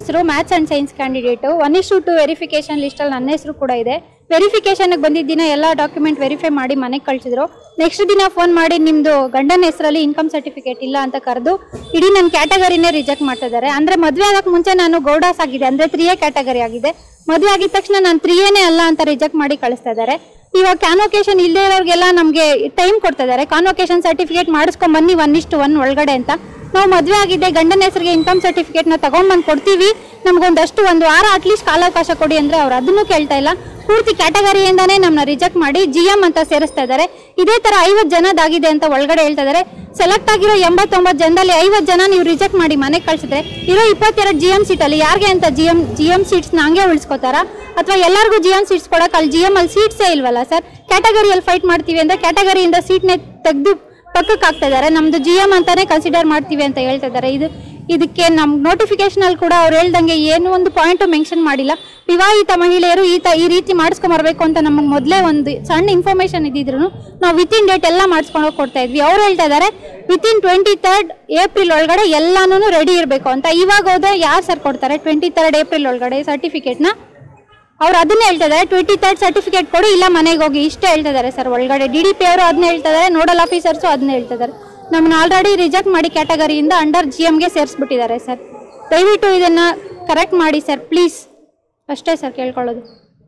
ಹೆಸರು maths and science candidate one ಇಷ್ಟು to verification ಲಿಸ್ಟಲ್ಲಿ ನನ್ನ ಹೆಸರು ಕೂಡ ಇದೆ ವೆರಿಫಿಕೇಶನ್ಗೆ ಬಂದಿದ್ದ ದಿನ ಎಲ್ಲ ಡಾಕ್ಯುಮೆಂಟ್ ವೆರಿಫೈ ಮಾಡಿ ಮನೆಗೆ ಕಳಿಸಿದ್ರು ನೆಕ್ಸ್ಟ್ ದಿನ ಫೋನ್ ಮಾಡಿ ನಿಮ್ಮದು ಗಂಡನ ಹೆಸರಲ್ಲಿ ಇನ್ಕಮ್ ಸರ್ಟಿಫಿಕೇಟ್ ಇಲ್ಲ ಅಂತ ಕರೆದು ಇಡೀ ನನ್ನ ಕ್ಯಾಟಗರಿನೇ ರಿಜೆಕ್ಟ್ ಮಾಡ್ತಿದ್ದಾರೆ ಅಂದರೆ ಮದುವೆ ಆಗಕ್ಕೆ ಮುಂಚೆ ನಾನು ಗೌಡಾಸ್ ಆಗಿದೆ ಅಂದರೆ ತ್ರೀ ಎ ಕ್ಯಾಟಗರಿ ಆಗಿದೆ ಮದುವೆ ಆಗಿದ ತಕ್ಷಣ ನಾನು ತ್ರೀ ಎನೇ ಅಲ್ಲ ಅಂತ ರಿಜೆಕ್ಟ್ ಮಾಡಿ ಕಳಿಸ್ತಾ ಇದ್ದಾರೆ ಇವಾಗ ಕಾನ್ವೊಕೇಶನ್ ಇಲ್ಲದೆ ಇರೋರಿಗೆಲ್ಲ ನಮಗೆ ಟೈಮ್ ಕೊಡ್ತಾ ಇದ್ದಾರೆ ಕಾನ್ವೊಕೇಶನ್ ಸರ್ಟಿಫಿಕೇಟ್ ಮಾಡಿಸ್ಕೊಂಡ್ ಬನ್ನಿ ಒನ್ ಇಷ್ಟು ಒನ್ ಒಳಗಡೆ ಅಂತ ನಾವು ಮದುವೆ ಆಗಿದ್ದೆ ಗಂಡನ ಹೆಸರಿಗೆ ಇನ್ಕಮ್ ಸರ್ಟಿಫಿಕೇಟ್ನ ತಗೊಂಡ್ಬಂದು ಕೊಡ್ತೀವಿ ನಮಗೊಂದಷ್ಟು ಒಂದು ವಾರ ಅಟ್ಲೀಸ್ಟ್ ಕಾಲಾವಕಾಶ ಕೊಡಿ ಅಂದರೆ ಅವ್ರು ಅದನ್ನು ಕೇಳ್ತಾ ಇಲ್ಲ ಪೂರ್ತಿ ಕ್ಯಾಟಗರಿಯಿಂದಾನೇ ನಮ್ಮನ್ನ ರಿಜೆಕ್ಟ್ ಮಾಡಿ ಜಿ ಎಂ ಅಂತ ಸೇರಿಸ್ತಾ ಇದ್ದಾರೆ ಇದೇ ಥರ ಐವತ್ತು ಜನದಾಗಿದೆ ಅಂತ ಒಳಗಡೆ ಹೇಳ್ತಾ ಇದ್ದಾರೆ ಸೆಲೆಕ್ಟ್ ಆಗಿರೋ ಎಂಬತ್ತೊಂಬತ್ತು ಜನದಲ್ಲಿ ಐವತ್ತು ಜನ ನೀವು ರಿಜೆಕ್ಟ್ ಮಾಡಿ ಮನೆಗೆ ಕಳ್ಸಿದ್ರೆ ಇರೋ ಇಪ್ಪತ್ತೆರಡು ಜಿ ಎಂ ಸೀಟಲ್ಲಿ ಯಾರಿಗೆ ಅಂತ ಜಿ ಎಂ ಜಿ ಎಂ ಸೀಟ್ಸ್ನ ಹಂಗೆ ಉಳಿಸ್ಕೋತಾರಾ ಅಥವಾ ಎಲ್ಲರಿಗೂ ಜಿ ಎಂ ಸೀಟ್ಸ್ ಕೊಡಕ್ಕೆ ಅಲ್ಲಿ ಜಿ ಎಂ ಅಲ್ಲಿ ಸೀಟ್ಸೇ ಇಲ್ವಲ್ಲ ಸರ್ ಕ್ಯಾಟಗರಿಯಲ್ಲಿ ಫೈಟ್ ಮಾಡ್ತೀವಿ ಅಂತ ಕ್ಯಾಟಗರಿಯಿಂದ ಸೀಟ್ನೇ ತೆಗೆದು ಪಕ್ಕಕ್ಕೆ ಹಾಕ್ತಾ ಇದ್ದಾರೆ ನಮ್ದು ಜಿ ಎಂ ಅಂತಾನೆ ಕನ್ಸಿಡರ್ ಮಾಡ್ತೀವಿ ಅಂತ ಹೇಳ್ತಾ ಇದ್ದಾರೆ ಇದು ಇದಕ್ಕೆ ನಮ್ ನೋಟಿಫಿಕೇಶನ್ ಅಲ್ಲಿ ಕೂಡ ಅವ್ರು ಹೇಳ್ದಂಗೆ ಏನು ಒಂದು ಪಾಯಿಂಟ್ ಮೆನ್ಷನ್ ಮಾಡಿಲ್ಲ ವಿವಾಹಿತ ಮಹಿಳೆಯರು ಈ ತ ಈ ರೀತಿ ಮಾಡಿಸ್ಕೊಂಬರ್ಬೇಕು ಅಂತ ನಮಗೆ ಮೊದಲೇ ಒಂದು ಸಣ್ಣ ಇನ್ಫಾರ್ಮೇಶನ್ ಇದ್ದಿದ್ರು ನಾವು ವಿತ್ ಇನ್ ಡೇಟ್ ಎಲ್ಲ ಮಾಡಿಸ್ಕೊಂಡು ಹೋಗಿ ಕೊಡ್ತಾ ಇದ್ವಿ ಅವ್ರು ಹೇಳ್ತಾ ಇದ್ದಾರೆ within twenty third April ಒಳಗಡೆ ಎಲ್ಲಾನು ರೆಡಿ ಇರಬೇಕು ಅಂತ ಇವಾಗ ಹೋದ್ರೆ ಯಾರು ಸರ್ ಕೊಡ್ತಾರೆ ಟ್ವೆಂಟಿ ತರ್ಡ್ ಏಪ್ರಿಲ್ ಒಳಗಡೆ ಸರ್ಟಿಫಿಕೇಟ್ನ ಅವ್ರು ಅದನ್ನೇ ಹೇಳ್ತಾ ಇದ್ದಾರೆ ಟ್ವೆಂಟಿ ತರ್ಡ್ ಸರ್ಟಿಫಿಕೇಟ್ ಕೊಡಿ ಇಲ್ಲ ಮನೆಗೆ ಹೋಗಿ ಇಷ್ಟೇ ಹೇಳ್ತಾ ಇದ್ದಾರೆ ಸರ್ ಒಳಗಡೆ ಡಿ ಡಿ ಪಿ ಅವರು ಅದನ್ನ ಹೇಳ್ತಾ ಇದ್ದಾರೆ ನೋಡಲ್ ಆಫೀಸರ್ಸು ಅದನ್ನ ಹೇಳ್ತಾ ಇದ್ದಾರೆ ನಮ್ಮನ್ನ ಆಲ್ರೆಡಿ ರಿಜೆಕ್ಟ್ ಮಾಡಿ ಕ್ಯಾಟಗರಿಯಿಂದ ಅಂಡರ್ ಜಿ ಎಮ್ಗೆ ಸೇರಿಸ್ಬಿಟ್ಟಿದ್ದಾರೆ ಸರ್ ದಯವಿಟ್ಟು ಇದನ್ನ ಕರೆಕ್ಟ್ ಮಾಡಿ ಸರ್ ಪ್ಲೀಸ್ ಅಷ್ಟೇ ಸರ್ ಕೇಳ್ಕೊಳ್ಳೋದು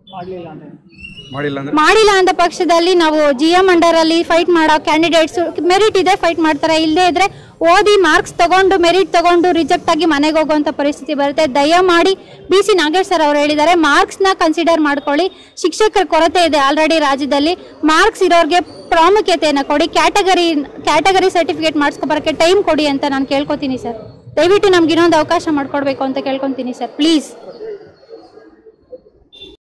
ಮಾಡಿಲ್ಲ ಅಂದ್ರೆ ಮಾಡಿಲ್ಲ ಅಂತ ಪಕ್ಷದಲ್ಲಿ ನಾವು ಜಿ ಎಂ ಅಂಡರ್ ಅಲ್ಲಿ ಫೈಟ್ ಮಾಡೋ ಕ್ಯಾಂಡಿಡೇಟ್ಸ್ ಮೆರಿಟ್ ಇದೆ ಫೈಟ್ ಮಾಡ್ತಾರೆ ಇಲ್ಲದೆ ಇದ್ರೆ ಓದಿ ಮಾರ್ಕ್ಸ್ ತಗೊಂಡು ಮೆರಿಟ್ ತಗೊಂಡು ರಿಜೆಕ್ಟ್ ಆಗಿ ಮನೆಗೆ ಹೋಗುವಂತ ಪರಿಸ್ಥಿತಿ ಬರುತ್ತೆ ದಯಮಾಡಿ ಬಿ ಸಿ ನಾಗೇಶ್ ಸರ್ ಅವರು ಹೇಳಿದ್ದಾರೆ ಮಾರ್ಕ್ಸ್ ನ ಕನ್ಸಿಡರ್ ಮಾಡ್ಕೊಳ್ಳಿ ಶಿಕ್ಷಕರ ಕೊರತೆ ಇದೆ ಆಲ್ರೆಡಿ ರಾಜ್ಯದಲ್ಲಿ ಮಾರ್ಕ್ಸ್ ಇರೋರಿಗೆ ಪ್ರಾಮುಖ್ಯತೆಯನ್ನು ಕೊಡಿ ಕ್ಯಾಟಗರಿ ಕ್ಯಾಟಗರಿ ಸರ್ಟಿಫಿಕೇಟ್ ಮಾಡಿಸ್ಕೊಬರಕ್ಕೆ ಟೈಮ್ ಕೊಡಿ ಅಂತ ನಾನು ಕೇಳ್ಕೊತೀನಿ ಸರ್ ದಯವಿಟ್ಟು ನಮ್ಗೆ ಇನ್ನೊಂದು ಅವಕಾಶ ಮಾಡ್ಕೊಡ್ಬೇಕು ಅಂತ ಕೇಳ್ಕೊತೀನಿ ಸರ್ ಪ್ಲೀಸ್